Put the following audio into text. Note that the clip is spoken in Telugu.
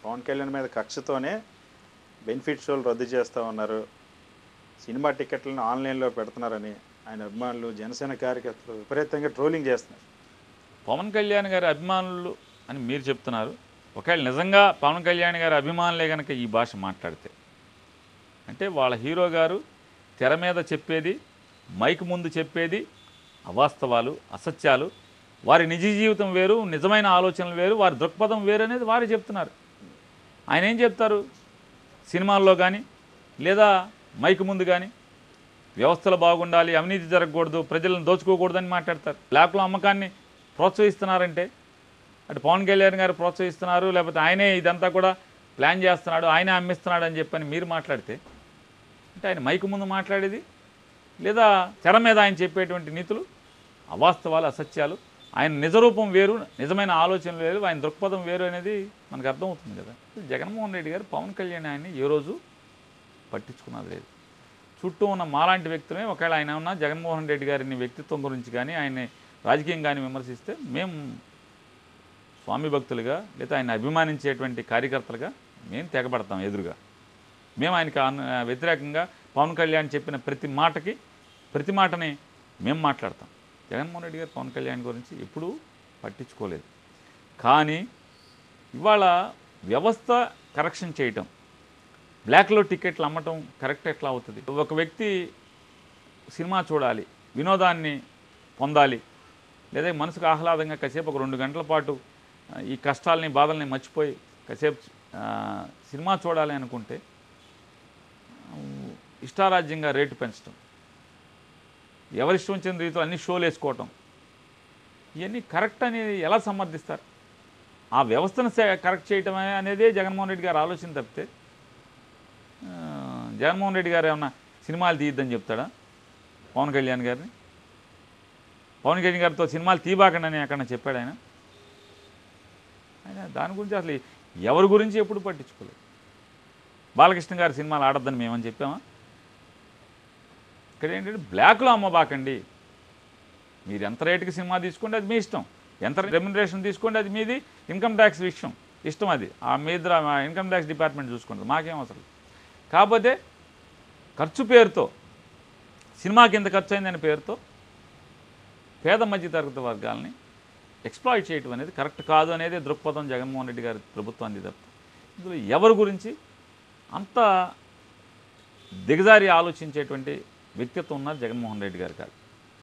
పవన్ కళ్యాణ్ మీద కక్షతోనే బెనిఫిట్ షోలు రద్దు చేస్తూ ఉన్నారు సినిమా టికెట్లను ఆన్లైన్లో పెడుతున్నారని ఆయన అభిమానులు జనసేన కార్యకర్తలు విపరీతంగా ట్రోలింగ్ చేస్తున్నారు పవన్ కళ్యాణ్ గారి అభిమానులు అని మీరు చెప్తున్నారు ఒకవేళ నిజంగా పవన్ కళ్యాణ్ గారి అభిమానులే కనుక ఈ భాష మాట్లాడితే అంటే వాళ్ళ హీరో గారు తెర మీద చెప్పేది మైక్ ముందు చెప్పేది అవాస్తవాలు అసత్యాలు వారి నిజ జీవితం వేరు నిజమైన ఆలోచనలు వేరు వారి దృక్పథం వేరు అనేది వారు చెప్తున్నారు ఆయన ఏం చెప్తారు సినిమాల్లో కానీ లేదా మైక్ ముందు కానీ వ్యవస్థలు బాగుండాలి అవినీతి జరగకూడదు ప్రజలను దోచుకోకూడదని మాట్లాడతారు బ్లాక్లో అమ్మకాన్ని ప్రోత్సహిస్తున్నారంటే అటు పవన్ కళ్యాణ్ గారు ప్రోత్సహిస్తున్నారు లేకపోతే ఆయనే ఇదంతా కూడా ప్లాన్ చేస్తున్నాడు ఆయనే అమ్మిస్తున్నాడు అని చెప్పని మీరు మాట్లాడితే అంటే ఆయన మైకు ముందు మాట్లాడేది లేదా తెర మీద ఆయన చెప్పేటువంటి నీతులు అవాస్తవాలు అసత్యాలు ఆయన నిజరూపం వేరు నిజమైన ఆలోచనలు వేరు ఆయన దృక్పథం వేరు అనేది మనకు అర్థమవుతుంది కదా జగన్మోహన్ రెడ్డి గారు పవన్ కళ్యాణ్ ఆయన్ని ఏ రోజు పట్టించుకున్నది లేదు చుట్టూ ఉన్న మాలాంటి వ్యక్తులే ఒకవేళ ఆయన ఉన్న జగన్మోహన్ రెడ్డి గారిని వ్యక్తిత్వం గురించి కానీ ఆయన్ని రాజకీయం కానీ విమర్శిస్తే మేము స్వామి భక్తులుగా లేదా ఆయన అభిమానించేటువంటి కార్యకర్తలుగా మేము తెగబడతాం ఎదురుగా మేము ఆయనకి అన్- వ్యతిరేకంగా పవన్ కళ్యాణ్ చెప్పిన ప్రతి మాటకి ప్రతి మాటని మేము మాట్లాడతాం జగన్మోహన్ రెడ్డి గారు పవన్ కళ్యాణ్ గురించి ఎప్పుడూ పట్టించుకోలేదు కానీ ఇవాళ వ్యవస్థ కరెక్షన్ చేయటం బ్లాక్లో టికెట్లు అమ్మటం కరెక్ట్ ఎట్లా అవుతుంది ఒక వ్యక్తి సినిమా చూడాలి వినోదాన్ని పొందాలి లేదా మనసుకు ఆహ్లాదంగా కాసేపు ఒక రెండు గంటల పాటు ఆ, ఈ కష్టాలని బాధల్ని మర్చిపోయి కాసేపు ఆ, సినిమా చూడాలి అనుకుంటే ఆ, ఇష్టారాజ్యంగా రేటు పెంచడం ఎవరిష్టం వచ్చిన రీతిలో అన్ని షోలు వేసుకోవటం ఇవన్నీ కరెక్ట్ అనేది ఎలా సమర్థిస్తారు ఆ వ్యవస్థను సే- కరెక్ట్ చేయటం అనేదే జగన్మోహన్ రెడ్డి గారు ఆలోచన తప్పితే ఆ, జగన్మోహన్ రెడ్డి గారు ఏమన్నా సినిమాలు తీయద్దని చెప్తాడా పవన్ కళ్యాణ్ గారిని పవన్ కళ్యాణ్ గారితో సినిమాలు తీబాకండి అని ఎక్కడ చెప్పాడు ఆయన ఆయన దాని గురించి అసలు ఎవరి గురించి ఎప్పుడు పట్టించుకోలేదు బాలకృష్ణ గారి సినిమాలు ఆడొద్దని మేమని చెప్పామా ఇక్కడ ఏంటంటే బ్లాక్లో అమ్మబాకండి మీరు ఎంత రేటుకి సినిమా తీసుకోండి అది మీ ఇష్టం ఎంత రెమ్యునరేషన్ తీసుకోండి అది మీది ఇన్కమ్ ట్యాక్స్ విషయం ఇష్టం అది ఆ మీద ఇన్కమ్ ట్యాక్స్ డిపార్ట్మెంట్ చూసుకుంటుంది మాకేం అవసరం కాకపోతే ఖర్చు పేరుతో సినిమాకి ఎంత ఖర్చు అయిందనే పేరుతో పేద మధ్యతరగతి వర్గాలని ఎక్స్ప్లాయిట్ చేయటం అనేది కరెక్ట్ కాదు అనేది దృక్పథం జగన్మోహన్ రెడ్డి గారి ప్రభుత్వాన్ని తప్ప ఇందులో ఎవరి గురించి అంత దిగజారి ఆలోచించేటువంటి వ్యక్తిత్వం ఉన్నారు జగన్మోహన్ రెడ్డి గారు కాదు